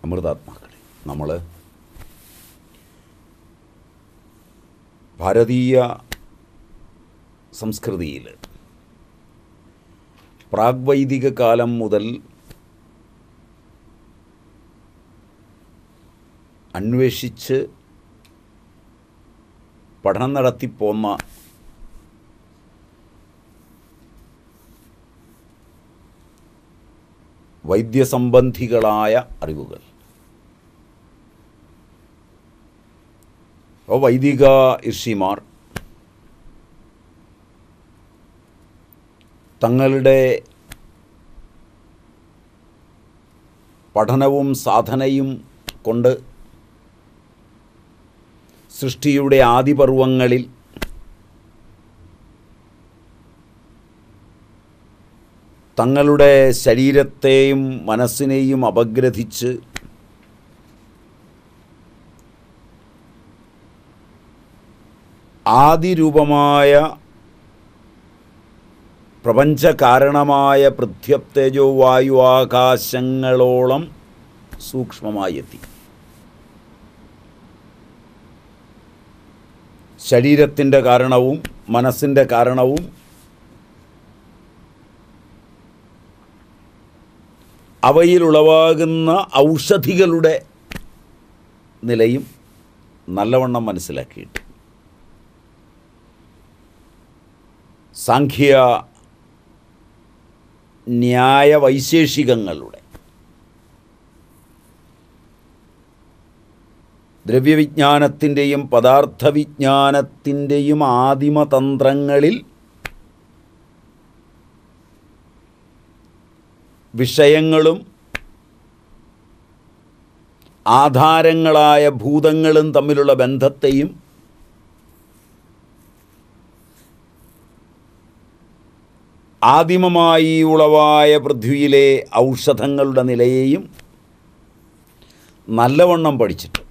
അമൃതാത്മാക്കളെ നമ്മൾ ഭാരതീയ സംസ്കൃതിയിൽ പ്രാഗ്വൈദിക കാലം മുതൽ അന്വേഷിച്ച് പഠനം നടത്തിപ്പോന്ന വൈദ്യസംബന്ധികളായ അറിവുകൾ അപ്പോൾ വൈദിക ഋഷിമാർ തങ്ങളുടെ പഠനവും സാധനയും കൊണ്ട് സൃഷ്ടിയുടെ ആദിപർവങ്ങളിൽ തങ്ങളുടെ ശരീരത്തെയും മനസ്സിനെയും അപഗ്രഥിച്ച് ആദിരൂപമായ പ്രപഞ്ചകാരണമായ പൃഥ്വത്തേജോ വായു ആകാശങ്ങളോളം സൂക്ഷ്മമായി എത്തി ശരീരത്തിൻ്റെ കാരണവും മനസ്സിൻ്റെ കാരണവും അവയിലുളവാകുന്ന ഔഷധികളുടെ നിലയും നല്ലവണ്ണം മനസ്സിലാക്കിയിട്ട് സാഖ്യ ന്യായ വൈശേഷികങ്ങളുടെ ദ്രവ്യവിജ്ഞാനത്തിൻ്റെയും പദാർത്ഥവിജ്ഞാനത്തിൻ്റെയും ആദിമതന്ത്രങ്ങളിൽ വിഷയങ്ങളും ആധാരങ്ങളായ ഭൂതങ്ങളും തമ്മിലുള്ള ബന്ധത്തെയും ആദിമമായി ഉളവായ പൃഥ്വിയിലെ ഔഷധങ്ങളുടെ നിലയെയും നല്ലവണ്ണം പഠിച്ചിട്ട്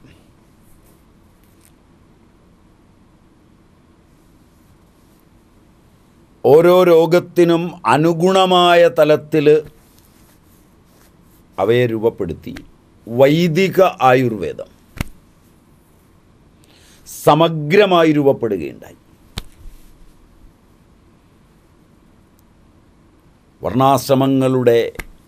ഓരോ രോഗത്തിനും അനുഗുണമായ തലത്തിൽ അവയെ രൂപപ്പെടുത്തി വൈദിക ആയുർവേദം സമഗ്രമായി രൂപപ്പെടുകയുണ്ടായി വർണ്ണാശ്രമങ്ങളുടെ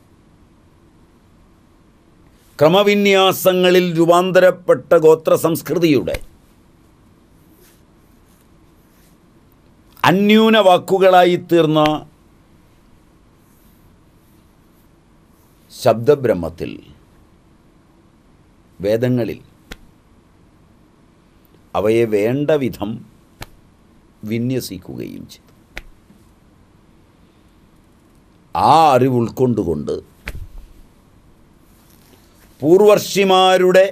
ക്രമവിന്യാസങ്ങളിൽ രൂപാന്തരപ്പെട്ട ഗോത്ര സംസ്കൃതിയുടെ അന്യൂന വാക്കുകളായി തീർന്ന ശബ്ദബ്രഹ്മത്തിൽ വേദങ്ങളിൽ അവയെ വേണ്ട വിധം വിന്യസിക്കുകയും ചെയ്തു ആ അറിവ് ഉൾക്കൊണ്ടുകൊണ്ട് പൂർവർഷിമാരുടെ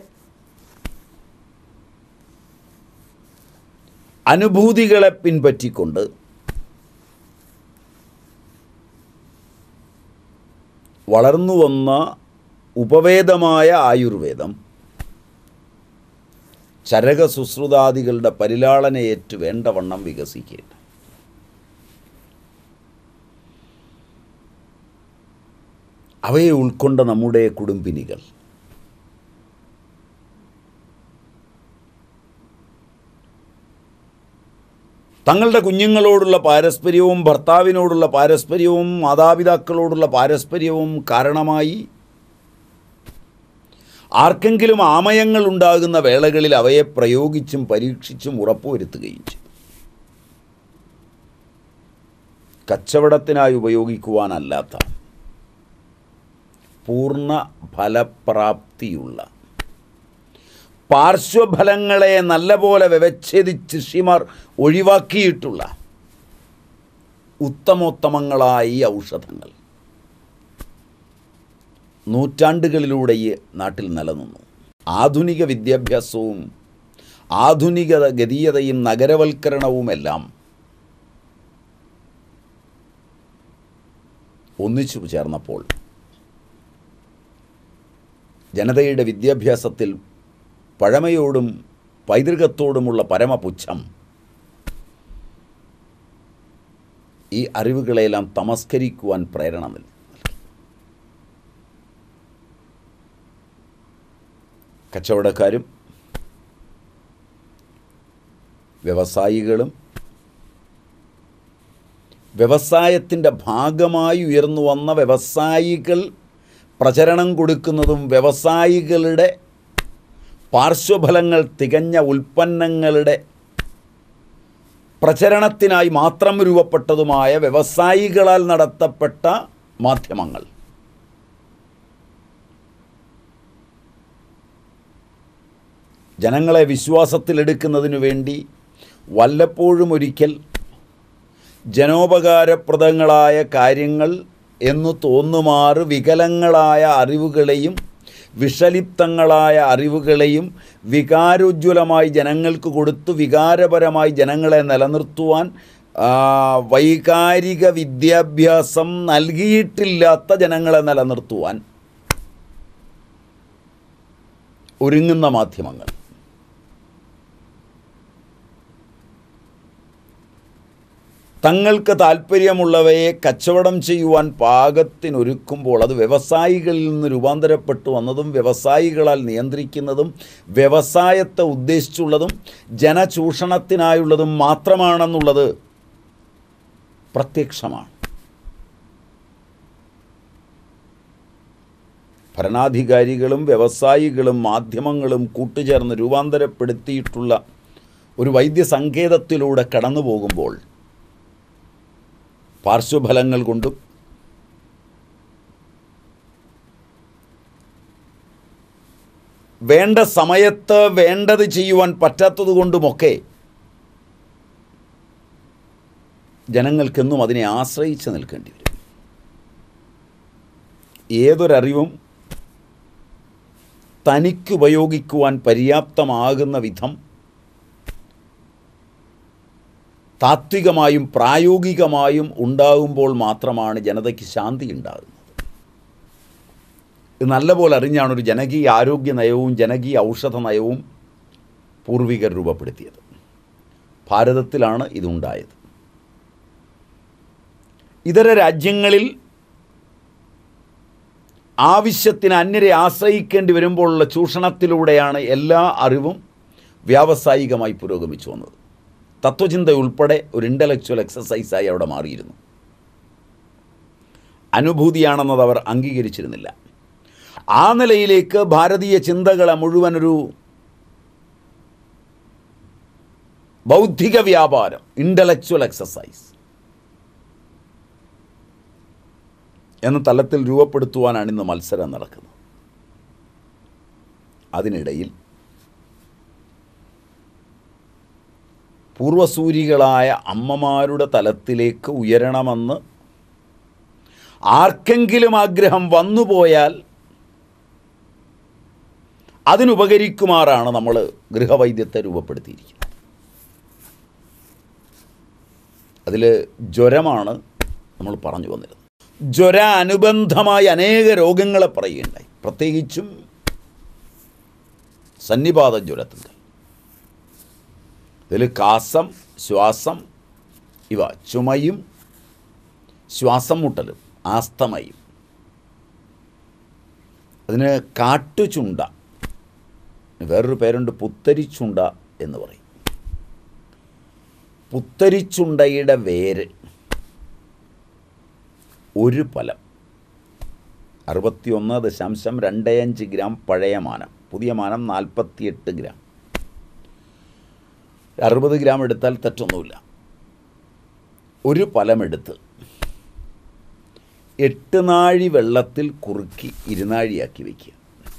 അനുഭൂതികളെ പിൻപറ്റിക്കൊണ്ട് വളർന്നു വന്ന ഉപവേദമായ ആയുർവേദം ചരക സുശ്രുതാദികളുടെ പരിലാളനയേറ്റ് വേണ്ടവണ്ണം വികസിക്കേണ്ട അവയെ ഉൾക്കൊണ്ട നമ്മുടെ കുടുംബിനികൾ തങ്ങളുടെ കുഞ്ഞുങ്ങളോടുള്ള പാരസ്പര്യവും ഭർത്താവിനോടുള്ള പാരസ്പര്യവും മാതാപിതാക്കളോടുള്ള പാരസ്പര്യവും കാരണമായി ആർക്കെങ്കിലും ആമയങ്ങൾ ഉണ്ടാകുന്ന വേളകളിൽ അവയെ പ്രയോഗിച്ചും പരീക്ഷിച്ചും ഉറപ്പുവരുത്തുകയും ചെയ്തു കച്ചവടത്തിനായി ഉപയോഗിക്കുവാനല്ലാത്ത പൂർണ്ണ ഫലപ്രാപ്തിയുള്ള പാർശ്വഫലങ്ങളെ നല്ലപോലെ വ്യവച്ഛേദിച്ച് ഋഷിമാർ ഒഴിവാക്കിയിട്ടുള്ള ഉത്തമോത്തമങ്ങളായ ഈ ഔഷധങ്ങൾ നൂറ്റാണ്ടുകളിലൂടെ ഈ നാട്ടിൽ നിലനിന്നു ആധുനിക വിദ്യാഭ്യാസവും ആധുനിക ഗതീയതയും നഗരവൽക്കരണവുമെല്ലാം ഒന്നിച്ചു ചേർന്നപ്പോൾ ജനതയുടെ വിദ്യാഭ്യാസത്തിൽ പഴമയോടും പൈതൃകത്തോടുമുള്ള പരമപുച്ഛം ഈ അറിവുകളെല്ലാം തമസ്കരിക്കുവാൻ പ്രേരണ നൽകി കച്ചവടക്കാരും വ്യവസായികളും വ്യവസായത്തിൻ്റെ ഭാഗമായി ഉയർന്നു വന്ന വ്യവസായികൾ പ്രചരണം കൊടുക്കുന്നതും വ്യവസായികളുടെ പാർശ്വഫലങ്ങൾ തികഞ്ഞ ഉൽപ്പന്നങ്ങളുടെ പ്രചരണത്തിനായി മാത്രം രൂപപ്പെട്ടതുമായ വ്യവസായികളാൽ നടത്തപ്പെട്ട മാധ്യമങ്ങൾ ജനങ്ങളെ വിശ്വാസത്തിലെടുക്കുന്നതിനു വേണ്ടി വല്ലപ്പോഴും ഒരിക്കൽ ജനോപകാരപ്രദങ്ങളായ കാര്യങ്ങൾ എന്നു തോന്നുമാറ് വികലങ്ങളായ അറിവുകളെയും വിഷലിപ്തങ്ങളായ അറിവുകളെയും വികാരോജ്വലമായി ജനങ്ങൾക്ക് കൊടുത്തു വികാരപരമായി ജനങ്ങളെ നിലനിർത്തുവാൻ ആ, വൈകാരിക വിദ്യാഭ്യാസം നൽകിയിട്ടില്ലാത്ത ജനങ്ങളെ നിലനിർത്തുവാൻ ഒരുങ്ങുന്ന മാധ്യമങ്ങൾ തങ്ങൾക്ക് താല്പര്യമുള്ളവയെ കച്ചവടം ചെയ്യുവാൻ പാകത്തിനൊരുക്കുമ്പോൾ അത് വ്യവസായികളിൽ നിന്ന് രൂപാന്തരപ്പെട്ടു വന്നതും വ്യവസായികളാൽ നിയന്ത്രിക്കുന്നതും വ്യവസായത്തെ ഉദ്ദേശിച്ചുള്ളതും ജനചൂഷണത്തിനായുള്ളതും മാത്രമാണെന്നുള്ളത് പ്രത്യക്ഷമാണ് ഭരണാധികാരികളും വ്യവസായികളും മാധ്യമങ്ങളും കൂട്ടുചേർന്ന് രൂപാന്തരപ്പെടുത്തിയിട്ടുള്ള ഒരു വൈദ്യസങ്കേതത്തിലൂടെ കടന്നു പോകുമ്പോൾ പാർശ്വഫലങ്ങൾ കൊണ്ടും വേണ്ട സമയത്ത് വേണ്ടത് ചെയ്യുവാൻ പറ്റാത്തതുകൊണ്ടുമൊക്കെ ജനങ്ങൾക്കെന്നും അതിനെ ആശ്രയിച്ച് നിൽക്കേണ്ടി വരും ഏതൊരറിവും തനിക്കുപയോഗിക്കുവാൻ പര്യാപ്തമാകുന്ന വിധം താത്വികമായും പ്രായോഗികമായും ഉണ്ടാകുമ്പോൾ മാത്രമാണ് ജനതയ്ക്ക് ശാന്തി ഉണ്ടാകുന്നത് ഇത് നല്ലപോലെ അറിഞ്ഞാണ് ഒരു ജനകീയ ആരോഗ്യ നയവും ജനകീയ ഔഷധ നയവും പൂർവികർ രൂപപ്പെടുത്തിയത് ഭാരതത്തിലാണ് ഇതുണ്ടായത് ഇതര രാജ്യങ്ങളിൽ ആവശ്യത്തിന് അന്യരെ ആശ്രയിക്കേണ്ടി വരുമ്പോഴുള്ള ചൂഷണത്തിലൂടെയാണ് എല്ലാ അറിവും വ്യാവസായികമായി പുരോഗമിച്ചു വന്നത് തത്വചിന്ത ഉൾപ്പെടെ ഒരു ഇൻ്റലക്ച്വൽ എക്സസൈസായി അവിടെ മാറിയിരുന്നു അനുഭൂതിയാണെന്നത് അവർ അംഗീകരിച്ചിരുന്നില്ല ആ നിലയിലേക്ക് ഭാരതീയ ചിന്തകളെ മുഴുവൻ ഒരു ബൗദ്ധിക വ്യാപാരം ഇൻ്റലക്ച്വൽ എക്സസൈസ് എന്ന തലത്തിൽ രൂപപ്പെടുത്തുവാനാണ് ഇന്ന് മത്സരം നടക്കുന്നത് അതിനിടയിൽ പൂർവസൂരികളായ അമ്മമാരുടെ തലത്തിലേക്ക് ഉയരണമെന്ന് ആർക്കെങ്കിലും ആഗ്രഹം വന്നുപോയാൽ അതിനുപകരിക്കുമാറാണ് നമ്മൾ ഗൃഹവൈദ്യത്തെ രൂപപ്പെടുത്തിയിരിക്കുന്നത് അതിൽ ജ്വരമാണ് നമ്മൾ പറഞ്ഞു വന്നിരുന്നത് ജ്വര അനുബന്ധമായ അനേക രോഗങ്ങളെ പറയുകയുണ്ടായി പ്രത്യേകിച്ചും സന്നിപാത ജ്വരത്തിൻ്റെ ഇതിൽ കാസം ശ്വാസം ഇവ ചുമയും ശ്വാസം മുട്ടലും ആസ്തമയും അതിന് കാട്ടുചുണ്ട വേറൊരു പേരുണ്ട് പുത്തരിച്ചുണ്ട എന്ന് പറയും പുത്തരിച്ചുണ്ടയുടെ വേര് ഒരു ഫലം അറുപത്തിയൊന്ന് ദശാംശം രണ്ട് അഞ്ച് ഗ്രാം പഴയ മാനം പുതിയ മാനം നാൽപ്പത്തിയെട്ട് ഗ്രാം അറുപത് ഗ്രാം എടുത്താൽ തെറ്റൊന്നുമില്ല ഒരു ഫലമെടുത്ത് എട്ട് നാഴി വെള്ളത്തിൽ കുറുക്കി ഇരുനാഴിയാക്കി വയ്ക്കുക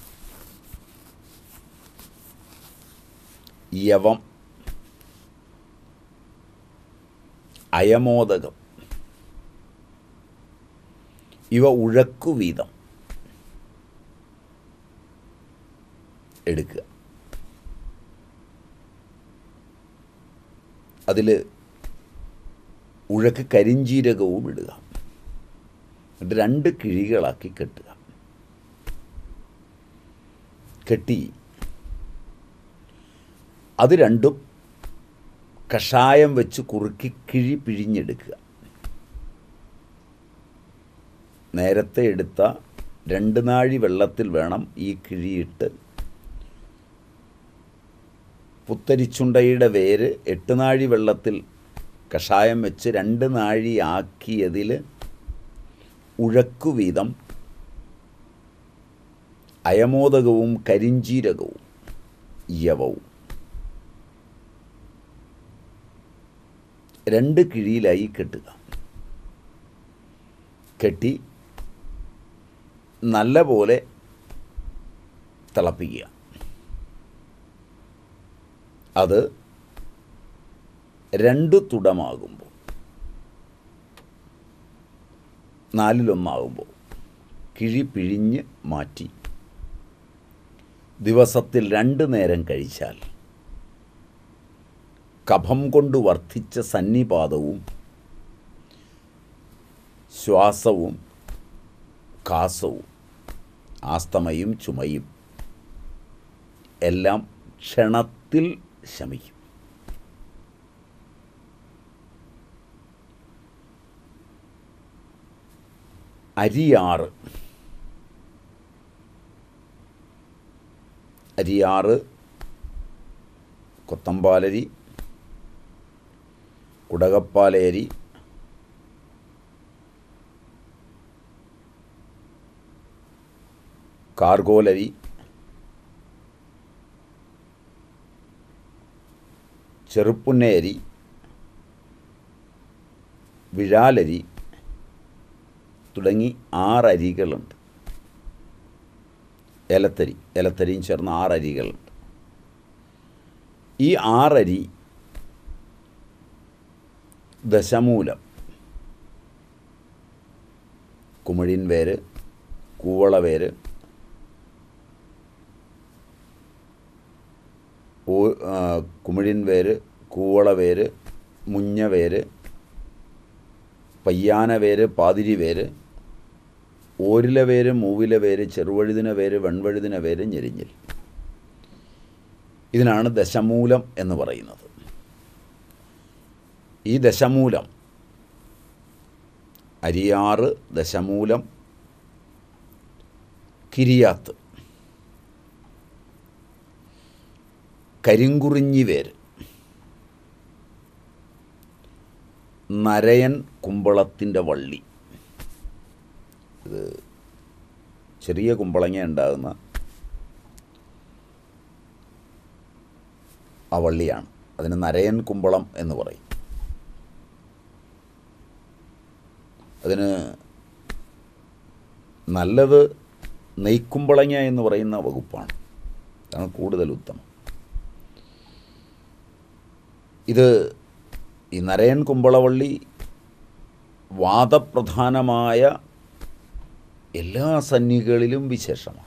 യവം അയമോദകം ഇവ ഉഴക്കു വീതം എടുക്കുക അതിൽ ഉഴക്ക് കരിഞ്ചീരകവും ഇടുക എന്നിട്ട് രണ്ട് കിഴികളാക്കി കെട്ടുക കെട്ടി അത് രണ്ടും കഷായം വെച്ച് കുറുക്കി കിഴി പിഴിഞ്ഞെടുക്കുക നേരത്തെ എടുത്ത രണ്ട് നാഴി വെള്ളത്തിൽ വേണം ഈ കിഴിയിട്ട് പുത്തരിച്ചുണ്ടയുടെ വേര് എട്ട് നാഴി വെള്ളത്തിൽ കഷായം വെച്ച് രണ്ട് നാഴി ആക്കിയതിൽ ഉഴക്കു വീതം അയമോദകവും കരിഞ്ചീരകവും യവവും രണ്ട് കിഴിയിലായി കെട്ടുക കെട്ടി നല്ല പോലെ തിളപ്പിക്കുക അത് രണ്ട് തുടമാകുമ്പോൾ നാലിലൊന്നാകുമ്പോൾ കിഴി പിഴിഞ്ഞ് മാറ്റി ദിവസത്തിൽ രണ്ട് നേരം കഴിച്ചാൽ കഫം കൊണ്ട് വർദ്ധിച്ച സന്നിപാതവും ശ്വാസവും കാസവും ആസ്തമയും ചുമയും എല്ലാം ക്ഷണത്തിൽ ശമിക്കും അരിയാറ് അരിയാറ് കൊത്തമ്പാലരി കുടകപ്പാലേരി കാർഗോലരി ചെറുപ്പുന്നേരി വിഴാലരി തുടങ്ങി ആറരികളുണ്ട് ഏലത്തരി ഏലത്തരിയും ചേർന്ന ആറരികളുണ്ട് ഈ ആറരി ദശമൂലം കുമിഴിൻ വേര് കൂവളവേര് ഓ- ആ, കുമിഴിൻ വേര് കൂവളവേര് മുഞ്ഞവേര് പയ്യാന വേര് പാതിരി വേര് ഓരില വേര് മൂവില വേര് ചെറുവഴുതിന വേര് വെൺവഴുതിന വേര് ഞെരിഞ്ഞിൽ ഇതിനാണ് ദശമൂലം എന്ന് പറയുന്നത് ഈ ദശമൂലം അരിയാറ് ദശമൂലം കിരിയാത്ത് കരിങ്കുറിഞ്ഞി വേര് നരയൻ കുമ്പളത്തിൻ്റെ വള്ളി ഇത് ചെറിയ കുമ്പളങ്ങ ഉണ്ടാകുന്ന ആ വള്ളിയാണ് അതിന് നരയൻ കുമ്പളം എന്ന് പറയും അതിന് നല്ലത് നെയ്ക്കുമ്പളങ്ങ എന്ന് പറയുന്ന വകുപ്പാണ് അതാണ് കൂടുതൽ ഉത്തമം ഇത് ഈ നരയൻ കുമ്പളവള്ളി വാദപ്രധാനമായ എല്ലാ സന്നികളിലും വിശേഷമാണ്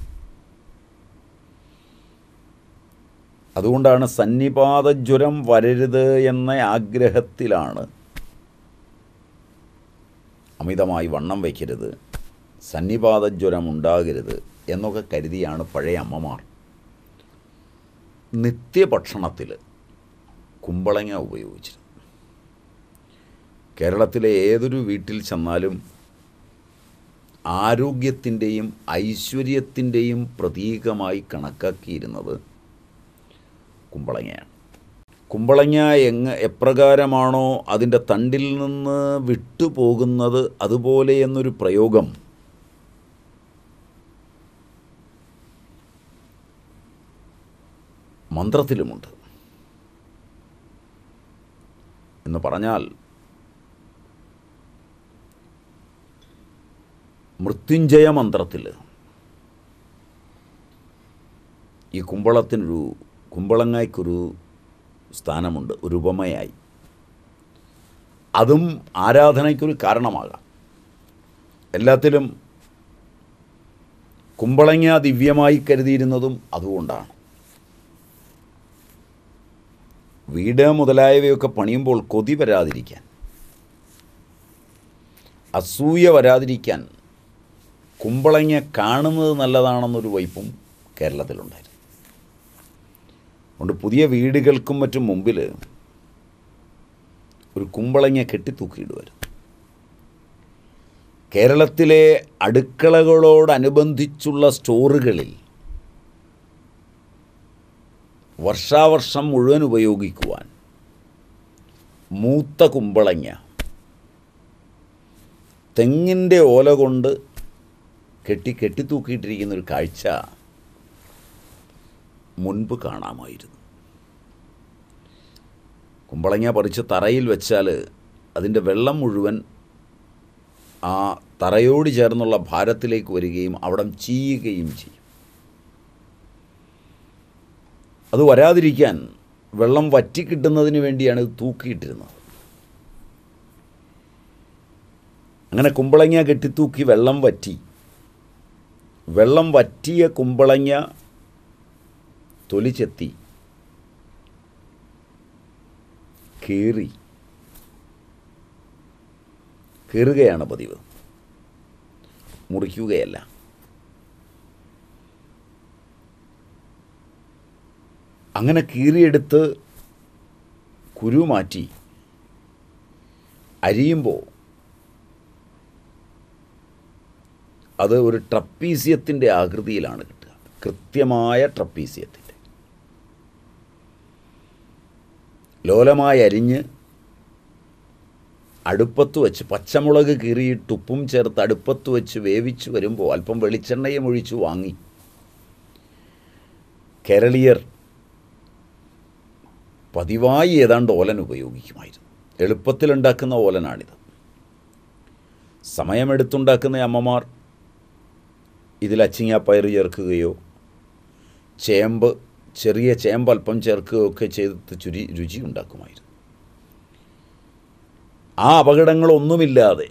അതുകൊണ്ടാണ് സന്നിപാതജ്വരം വരരുത് എന്ന ആഗ്രഹത്തിലാണ് അമിതമായി വണ്ണം വയ്ക്കരുത് സന്നിപാതജ്വരം ഉണ്ടാകരുത് എന്നൊക്കെ കരുതിയാണ് പഴയ അമ്മമാർ നിത്യഭക്ഷണത്തിൽ കുമ്പളങ്ങ ഉപയോഗിച്ചിരുന്നത് കേരളത്തിലെ ഏതൊരു വീട്ടിൽ ചെന്നാലും ആരോഗ്യത്തിൻ്റെയും ഐശ്വര്യത്തിൻ്റെയും പ്രതീകമായി കണക്കാക്കിയിരുന്നത് കുമ്പളങ്ങയാണ് കുമ്പളങ്ങ എങ്ങ എപ്രകാരമാണോ അതിൻ്റെ തണ്ടിൽ നിന്ന് വിട്ടുപോകുന്നത് അതുപോലെ എന്നൊരു പ്രയോഗം മന്ത്രത്തിലുമുണ്ട് എന്ന് പറഞ്ഞാൽ മൃത്യുഞ്ജയ മന്ത്രത്തിൽ ഈ കുമ്പളത്തിനൊരു കുമ്പളങ്ങയ്ക്കൊരു സ്ഥാനമുണ്ട് ഒരു ഉപമയായി അതും ആരാധനയ്ക്കൊരു കാരണമാകാം എല്ലാത്തിലും കുമ്പളങ്ങ ദിവ്യമായി കരുതിയിരുന്നതും അതുകൊണ്ടാണ് വീട് മുതലായവയൊക്കെ പണിയുമ്പോൾ കൊതി വരാതിരിക്കാൻ അസൂയ വരാതിരിക്കാൻ കുമ്പളങ്ങ കാണുന്നത് നല്ലതാണെന്നൊരു വൈപ്പും കേരളത്തിലുണ്ടായിരുന്നു അതുകൊണ്ട് പുതിയ വീടുകൾക്കും മറ്റും മുമ്പിൽ ഒരു കുമ്പളങ്ങ കെട്ടിത്തൂക്കിയിടുമായിരുന്നു കേരളത്തിലെ അടുക്കളകളോടനുബന്ധിച്ചുള്ള സ്റ്റോറുകളിൽ വർഷാവർഷം മുഴുവൻ ഉപയോഗിക്കുവാൻ മൂത്ത കുമ്പളങ്ങ തെങ്ങിൻ്റെ ഓല കൊണ്ട് കെട്ടി കെട്ടിത്തൂക്കിയിട്ടിരിക്കുന്ന ഒരു കാഴ്ച മുൻപ് കാണാമായിരുന്നു കുമ്പളങ്ങ പറിച്ച് തറയിൽ വെച്ചാൽ അതിൻ്റെ വെള്ളം മുഴുവൻ ആ തറയോട് ചേർന്നുള്ള ഭാരത്തിലേക്ക് വരികയും അവിടം ചീയുകയും ചെയ്യും അത് വരാതിരിക്കാൻ വെള്ളം വറ്റിക്കിട്ടുന്നതിന് വേണ്ടിയാണ് ഇത് തൂക്കിയിട്ടിരുന്നത് അങ്ങനെ കുമ്പളങ്ങ കെട്ടിത്തൂക്കി വെള്ളം വറ്റി വെള്ളം വറ്റിയ കുമ്പളങ്ങ തൊലി ചെത്തി കീറി കീറുകയാണ് പതിവ് മുറിക്കുകയല്ല അങ്ങനെ കീറിയെടുത്ത് കുരു മാറ്റി അരിയുമ്പോൾ അത് ഒരു ട്രപ്പീസിയത്തിൻ്റെ ആകൃതിയിലാണ് കിട്ടുക കൃത്യമായ ട്രപ്പീസിയത്തിൻ്റെ ലോലമായി അരിഞ്ഞ് അടുപ്പത്ത് വെച്ച് പച്ചമുളക് കീറിയിട്ട് ഉപ്പും ചേർത്ത് അടുപ്പത്ത് വെച്ച് വേവിച്ച് വരുമ്പോൾ അല്പം വെളിച്ചെണ്ണയും ഒഴിച്ച് വാങ്ങി കേരളീയർ പതിവായി ഏതാണ്ട് ഓലൻ ഉപയോഗിക്കുമായിരുന്നു എളുപ്പത്തിലുണ്ടാക്കുന്ന ഓലനാണിത് സമയമെടുത്തുണ്ടാക്കുന്ന അമ്മമാർ ഇതിൽ അച്ചിങ്ങാപ്പയർ ചേർക്കുകയോ ചേമ്പ് ചെറിയ ചേമ്പ് അല്പം ചേർക്കുകയോ ഒക്കെ ചെയ്ത് ചുരി രുചി ഉണ്ടാക്കുമായിരുന്നു ആ അപകടങ്ങളൊന്നുമില്ലാതെ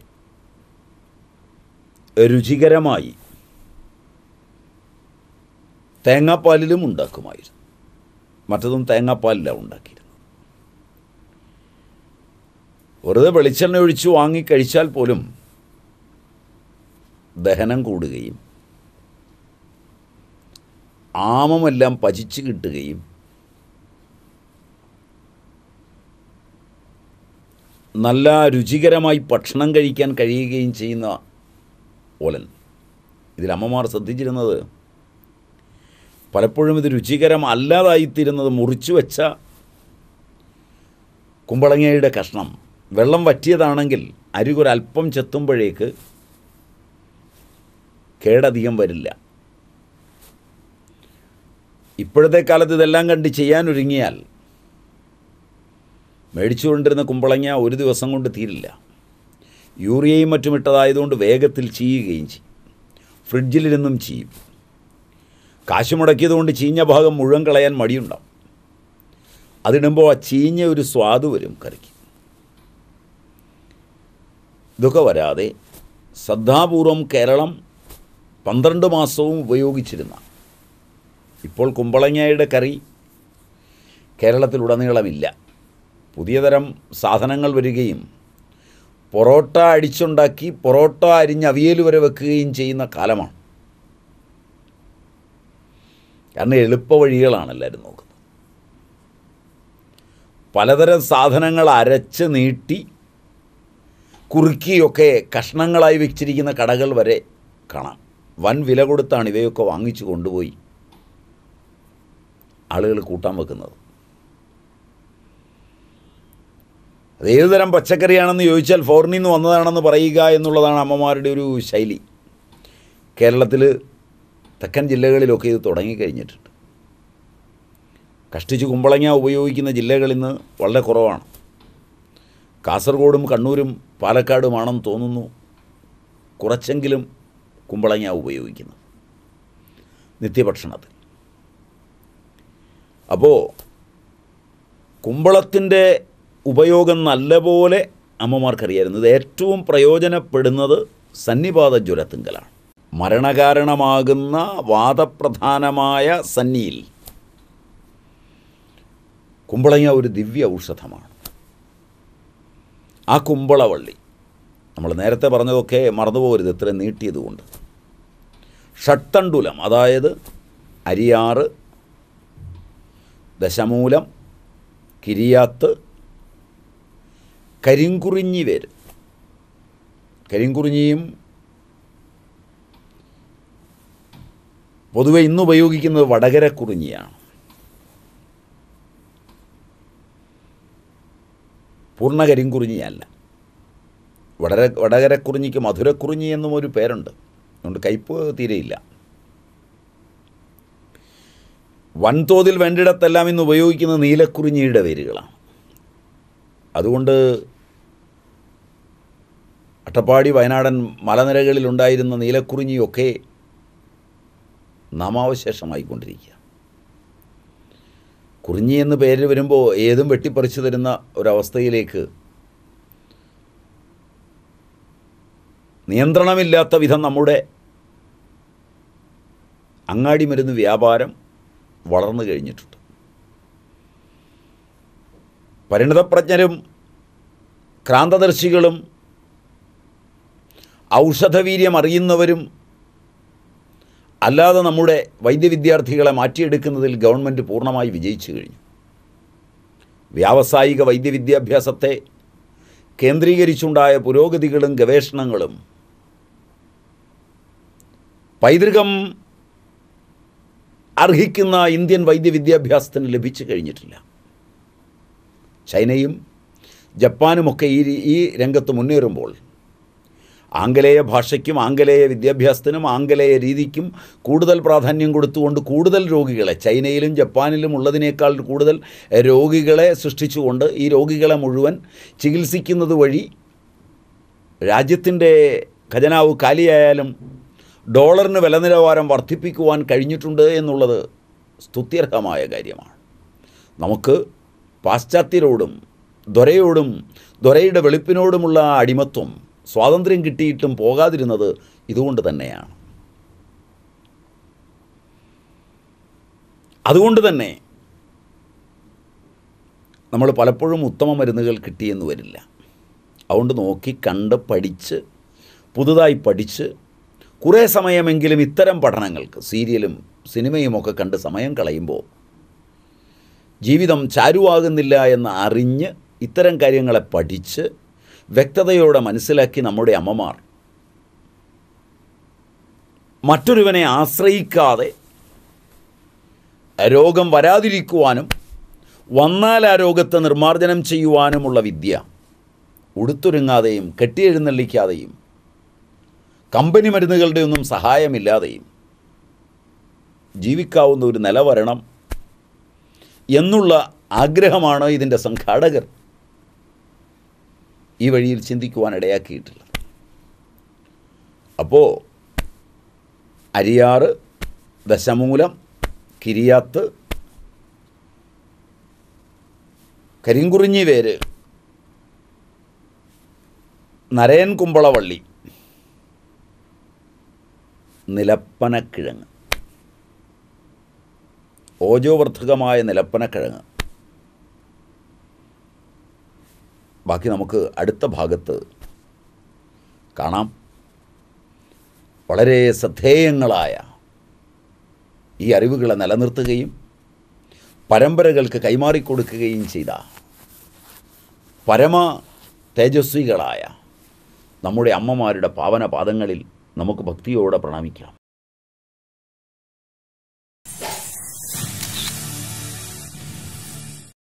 രുചികരമായി തേങ്ങാപ്പാലിലും ഉണ്ടാക്കുമായിരുന്നു മറ്റതും തേങ്ങാപ്പാലിലാണ് ഉണ്ടാക്കിയിരുന്നത് വെറുതെ വെളിച്ചെണ്ണ ഒഴിച്ച് വാങ്ങി കഴിച്ചാൽ പോലും ദഹനം കൂടുകയും ആമമെല്ലാം പചിച്ച് കിട്ടുകയും നല്ല രുചികരമായി ഭക്ഷണം കഴിക്കാൻ കഴിയുകയും ചെയ്യുന്ന ഓലൻ ഇതിൽ അമ്മമാർ ശ്രദ്ധിച്ചിരുന്നത് പലപ്പോഴും ഇത് രുചികരം അല്ലാതായിത്തീരുന്നത് മുറിച്ചു വെച്ച കുമ്പളങ്ങയുടെ കഷ്ണം വെള്ളം വറ്റിയതാണെങ്കിൽ അരികൊരൽപ്പം ചെത്തുമ്പോഴേക്ക് കേടധികം വരില്ല ഇപ്പോഴത്തെ കാലത്ത് ഇതെല്ലാം കണ്ട് ചെയ്യാനൊരുങ്ങിയാൽ മേടിച്ചുകൊണ്ടിരുന്ന കുമ്പളങ്ങ ഒരു ദിവസം കൊണ്ട് തീരില്ല യൂറിയയും മറ്റും ഇട്ടതായതുകൊണ്ട് വേഗത്തിൽ ചീയുകയും ചെയ്യും ഫ്രിഡ്ജിലിരുന്നും ചെയ്യും കാശ് മുടക്കിയതുകൊണ്ട് ചീഞ്ഞ ഭാഗം മുഴുവൻ കളയാൻ മടിയുണ്ടാവും അതിടുമ്പോൾ ആ ചീഞ്ഞ ഒരു സ്വാദ് വരും കറിക്ക് ഇതൊക്കെ വരാതെ ശ്രദ്ധാപൂർവം കേരളം പന്ത്രണ്ട് മാസവും ഉപയോഗിച്ചിരുന്ന ഇപ്പോൾ കുമ്പളങ്ങയുടെ കറി കേരളത്തിലുടനീളമില്ല പുതിയ തരം സാധനങ്ങൾ വരികയും പൊറോട്ട അടിച്ചുണ്ടാക്കി പൊറോട്ട അരിഞ്ഞ് അവിയൽ വരെ വെക്കുകയും ചെയ്യുന്ന കാലമാണ് കാരണം എളുപ്പ വഴികളാണ് എല്ലാവരും നോക്കുന്നത് പലതരം സാധനങ്ങൾ അരച്ച് നീട്ടി കുറുക്കിയൊക്കെ കഷ്ണങ്ങളായി വെച്ചിരിക്കുന്ന കടകൾ വരെ കാണാം വൻ വില കൊടുത്താണ് ഇവയൊക്കെ വാങ്ങിച്ചു കൊണ്ടുപോയി ആളുകൾ കൂട്ടാൻ വെക്കുന്നത് അത് ഏത് തരം പച്ചക്കറിയാണെന്ന് ചോദിച്ചാൽ ഫോറിനിൽ നിന്ന് വന്നതാണെന്ന് പറയുക എന്നുള്ളതാണ് അമ്മമാരുടെ ഒരു ശൈലി കേരളത്തിൽ തെക്കൻ ജില്ലകളിലൊക്കെ ഇത് തുടങ്ങിക്കഴിഞ്ഞിട്ടുണ്ട് കഷ്ടിച്ച് കുമ്പളങ്ങ ഉപയോഗിക്കുന്ന ജില്ലകൾ ഇന്ന് വളരെ കുറവാണ് കാസർഗോഡും കണ്ണൂരും പാലക്കാടുമാണെന്ന് തോന്നുന്നു കുറച്ചെങ്കിലും കുമ്പളങ്ങ ഉപയോഗിക്കുന്നു നിത്യഭക്ഷണത്തിൽ അപ്പോൾ കുമ്പളത്തിൻ്റെ ഉപയോഗം നല്ലപോലെ അമ്മമാർക്കറിയായിരുന്നു ഇത് ഏറ്റവും പ്രയോജനപ്പെടുന്നത് സന്നിപാത ജ്വരത്തിങ്കലാണ് മരണകാരണമാകുന്ന വാദപ്രധാനമായ സന്നിയിൽ കുമ്പളങ്ങ ഒരു ദിവ്യ ഔഷധമാണ് ആ കുമ്പളവള്ളി നമ്മൾ നേരത്തെ പറഞ്ഞതൊക്കെ മറന്നുപോകരുത് ഇത്ര നീട്ടിയതുകൊണ്ട് ഷട്ടണ്ടുലം അതായത് അരിയാറ് ദശമൂലം കിരിയാത്ത് കരിങ്കുറിഞ്ഞി വേര് കരിങ്കുറിഞ്ഞിയും പൊതുവെ ഇന്ന് ഉപയോഗിക്കുന്നത് വടകര കുറിഞ്ഞിയാണ് പൂർണ്ണ കരിങ്കുറിഞ്ഞിയല്ല വടര വടകരക്കുറിഞ്ഞിക്ക് മധുരക്കുറിഞ്ഞി എന്നും ഒരു പേരുണ്ട് അതുകൊണ്ട് കയ്പ് തീരെയില്ല വൻതോതിൽ വേണ്ടിടത്തെല്ലാം ഇന്ന് ഉപയോഗിക്കുന്ന നീലക്കുറിഞ്ഞിയുടെ വേരുകളാണ് അതുകൊണ്ട് അട്ടപ്പാടി വയനാടൻ മലനിരകളിലുണ്ടായിരുന്ന നീലക്കുറിഞ്ഞിയൊക്കെ നാമാവശേഷമായിക്കൊണ്ടിരിക്കുക കുറിഞ്ഞി എന്ന് പേര് വരുമ്പോൾ ഏതും വെട്ടിപ്പറിച്ചു തരുന്ന ഒരവസ്ഥയിലേക്ക് നിയന്ത്രണമില്ലാത്ത വിധം നമ്മുടെ അങ്ങാടി മരുന്ന് വ്യാപാരം വളർന്നു കഴിഞ്ഞിട്ടുണ്ട് പരിണതപ്രജ്ഞരും ക്രാന്തദർശികളും ഔഷധവീര്യം അറിയുന്നവരും അല്ലാതെ നമ്മുടെ വൈദ്യവിദ്യാർത്ഥികളെ മാറ്റിയെടുക്കുന്നതിൽ ഗവൺമെൻറ് പൂർണ്ണമായി വിജയിച്ചു കഴിഞ്ഞു വ്യാവസായിക വൈദ്യവിദ്യാഭ്യാസത്തെ കേന്ദ്രീകരിച്ചുണ്ടായ പുരോഗതികളും ഗവേഷണങ്ങളും പൈതൃകം അർഹിക്കുന്ന ഇന്ത്യൻ വൈദ്യവിദ്യാഭ്യാസത്തിന് ലഭിച്ചു കഴിഞ്ഞിട്ടില്ല ചൈനയും ജപ്പാനുമൊക്കെ ഈ ഈ രംഗത്ത് മുന്നേറുമ്പോൾ ആംഗലേയ ഭാഷയ്ക്കും ആംഗലേയ വിദ്യാഭ്യാസത്തിനും ആംഗലേയ രീതിക്കും കൂടുതൽ പ്രാധാന്യം കൊടുത്തുകൊണ്ട് കൂടുതൽ രോഗികളെ ചൈനയിലും ജപ്പാനിലും ഉള്ളതിനേക്കാൾ കൂടുതൽ രോഗികളെ സൃഷ്ടിച്ചുകൊണ്ട് ഈ രോഗികളെ മുഴുവൻ ചികിത്സിക്കുന്നത് വഴി രാജ്യത്തിൻ്റെ ഖജനാവ് കാലിയായാലും ഡോളറിന് വില നിലവാരം വർദ്ധിപ്പിക്കുവാൻ കഴിഞ്ഞിട്ടുണ്ട് എന്നുള്ളത് സ്തുത്യർഹമായ കാര്യമാണ് നമുക്ക് പാശ്ചാത്യരോടും ദൊരയോടും ദൊരയുടെ വെളുപ്പിനോടുമുള്ള അടിമത്വം സ്വാതന്ത്ര്യം കിട്ടിയിട്ടും പോകാതിരുന്നത് ഇതുകൊണ്ട് തന്നെയാണ് അതുകൊണ്ട് തന്നെ നമ്മൾ പലപ്പോഴും ഉത്തമ മരുന്നുകൾ കിട്ടിയെന്ന് വരില്ല അതുകൊണ്ട് നോക്കി കണ്ട് പഠിച്ച് പുതുതായി പഠിച്ച് കുറേ സമയമെങ്കിലും ഇത്തരം പഠനങ്ങൾക്ക് സീരിയലും സിനിമയുമൊക്കെ കണ്ട് സമയം കളയുമ്പോൾ ജീവിതം ചാരുവാകുന്നില്ല എന്ന് അറിഞ്ഞ് ഇത്തരം കാര്യങ്ങളെ പഠിച്ച് വ്യക്തതയോടെ മനസ്സിലാക്കി നമ്മുടെ അമ്മമാർ മറ്റൊരുവനെ ആശ്രയിക്കാതെ രോഗം വരാതിരിക്കുവാനും വന്നാൽ ആ രോഗത്തെ നിർമ്മാർജ്ജനം ചെയ്യുവാനുമുള്ള വിദ്യ ഉടുത്തൊരുങ്ങാതെയും കെട്ടിയെഴുന്നള്ളിക്കാതെയും കമ്പനി മരുന്നുകളുടെ ഒന്നും സഹായമില്ലാതെയും ജീവിക്കാവുന്ന ഒരു നില വരണം എന്നുള്ള ആഗ്രഹമാണ് ഇതിൻ്റെ സംഘാടകർ ഈ വഴിയിൽ ചിന്തിക്കുവാൻ ഇടയാക്കിയിട്ടില്ല അപ്പോൾ അരിയാറ് ദശമൂലം കിരിയാത്ത് കരിങ്കുറിഞ്ഞി വേര് നരയൻ കുമ്പളവള്ളി നിലപ്പനക്കിഴങ്ങ് ഓജോവർദ്ധകമായ നിലപ്പനക്കിഴങ്ങ് ബാക്കി നമുക്ക് അടുത്ത ഭാഗത്ത് കാണാം വളരെ ശ്രദ്ധേയങ്ങളായ ഈ അറിവുകളെ നിലനിർത്തുകയും പരമ്പരകൾക്ക് കൈമാറിക്കൊടുക്കുകയും ചെയ്ത പരമ തേജസ്വികളായ നമ്മുടെ അമ്മമാരുടെ പാവന പാദങ്ങളിൽ നമുക്ക് ഭക്തിയോടെ പ്രണമിക്കാം